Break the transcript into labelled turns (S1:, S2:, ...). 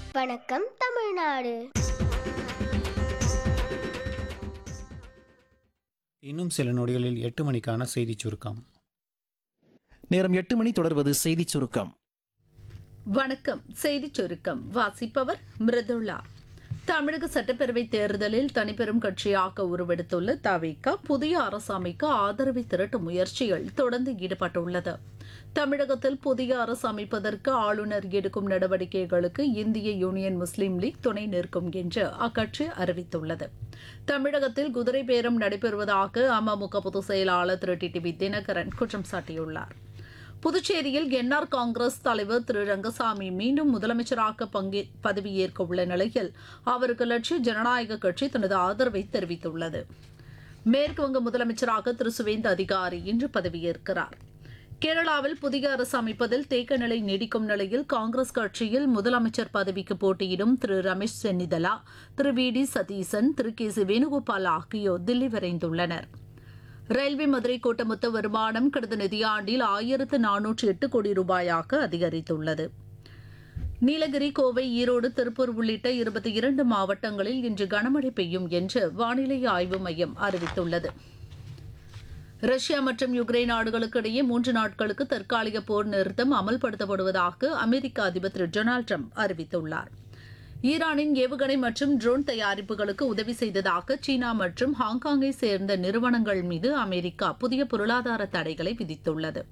S1: வணக்கம் தமிழ்நாடு
S2: இன்னும் சில நொடிகளில் எட்டு மணிக்கான செய்திச் சுருக்கம்
S3: நேரம் எட்டு மணி தொடர்வது செய்திச் சுருக்கம்
S4: வணக்கம் செய்திச் சுருக்கம் வாசிப்பவர் மிருதுளா தமிழக சட்டப்பேரவை தேர்தலில் தனிப்பெரும் கட்சியாக உருவெடுத்துள்ள தவிக புதிய அரசு அமைக்க ஆதரவை திரட்டும் முயற்சியில் தொடர்ந்து ஈடுபட்டுள்ளது தமிழகத்தில் புதிய அரசு அமைப்பதற்கு ஆளுநர் எடுக்கும் நடவடிக்கைகளுக்கு இந்திய யூனியன் முஸ்லீம் லீக் துணை நிற்கும் என்று அக்கட்சி அறிவித்துள்ளது தமிழகத்தில் குதிரை பேரம் நடைபெறுவதாக அமமுக பொதுச் செயலாளர் திரு டிடிவி தினகரன் குற்றம் சாட்டியுள்ளார் புதுச்சேரியில் என்ஆர் காங்கிரஸ் தலைவர் திரு ரங்கசாமி மீண்டும் முதலமைச்சராக பங்கே பதவியேற்க உள்ள நிலையில் அவருக்கு லட்சிய ஜனநாயக கட்சி தனது ஆதரவை தெரிவித்துள்ளது மேற்கு வங்க முதலமைச்சராக திரு சுவேந்த அதிகாரி இன்று பதவியேற்கிறார் கேரளாவில் புதிய அரசு அமைப்பதில் தேக்க நிலை நீடிக்கும் நிலையில் காங்கிரஸ் கட்சியில் முதலமைச்சர் பதவிக்கு போட்டியிடும் திரு ரமேஷ் சென்னிதலா திரு வி டி சதீசன் திரு கே சி வேணுகோபால் ஆகியோர் தில்லி விரைந்துள்ளனர் ரயில்வே மதுரை கோட்ட மொத்த வருமானம் கடந்த நிதியாண்டில் ஆயிரத்து நானூற்று எட்டு கோடி ரூபாயாக அதிகரித்துள்ளது நீலகிரி கோவை ஈரோடு திருப்பூர் உள்ளிட்ட இருபத்தி இரண்டு மாவட்டங்களில் இன்று கனமழை பெய்யும் என்று வானிலை ஆய்வு மையம் அறிவித்துள்ளது ரஷ்யா மற்றும் யுக்ரைன் நாடுகளுக்கு இடையே மூன்று நாட்களுக்கு தற்காலிக போர் நிறுத்தம் அமல்படுத்தப்படுவதாக அமெரிக்க அதிபர் திரு டொனால்டு ட்ரம்ப் அறிவித்துள்ளார் ஈரானின் ஏவுகணை மற்றும் ட்ரோன் தயாரிப்புகளுக்கு உதவி செய்ததாக சீனா மற்றும் ஹாங்காங்கை சேர்ந்த நிறுவனங்கள் மீது அமெரிக்கா புதிய பொருளாதார தடைகளை விதித்துள்ளது